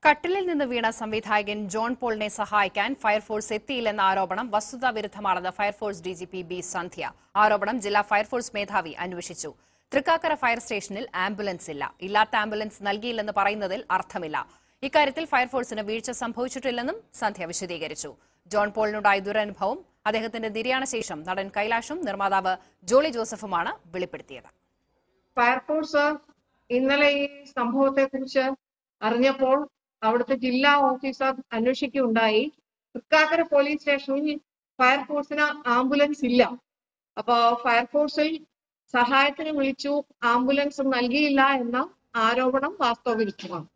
കട്ടിലിൽ നിന്ന് വീണ സംവിധായകൻ ജോൺ പോളിനെ സഹായിക്കാൻ ഫയർഫോഴ്സ് എത്തിയില്ലെന്ന ആരോപണം വസ്തുതാവിരുദ്ധമാണെന്ന് ഫയർഫോഴ്സ് ഡിജിപി ബി സന്ധ്യ ആരോപണം ജില്ലാ ഫയർഫോഴ്സ് മേധാവി അന്വേഷിച്ചു തൃക്കാക്കര ഫയർ സ്റ്റേഷനിൽ ആംബുലൻസ് ഇല്ല ഇല്ലാത്ത ആംബുലൻസ് നൽകിയില്ലെന്ന് പറയുന്നതിൽ അർത്ഥമില്ല ഇക്കാര്യത്തിൽ ഫയർഫോഴ്സിന് വീഴ്ച സംഭവിച്ചിട്ടില്ലെന്നും സന്ധ്യ വിശദീകരിച്ചു ജോൺ പോളിനുണ്ടായ ദുരനുഭവം അദ്ദേഹത്തിന്റെ നിര്യാണ ശേഷം നടൻ കൈലാഷും നിർമ്മാതാവ് ജോളി ജോസഫുമാണ് വെളിപ്പെടുത്തിയത് ഫയർഫോഴ്സ് ഇന്നലെ ഈ സംഭവത്തെ കുറിച്ച് അറിഞ്ഞപ്പോൾ അവിടുത്തെ ജില്ലാ ഓഫീസർ അന്വേഷിക്കുകയുണ്ടായി തൃക്കാക്കര പോലീസ് സ്റ്റേഷനിൽ ഫയർഫോഴ്സിന് ആംബുലൻസ് ഇല്ല അപ്പൊ ഫയർഫോഴ്സിൽ സഹായത്തിന് വിളിച്ചു ആംബുലൻസ് നൽകിയില്ല എന്ന ആരോപണം വാസ്തവവിരുദ്ധമാണ്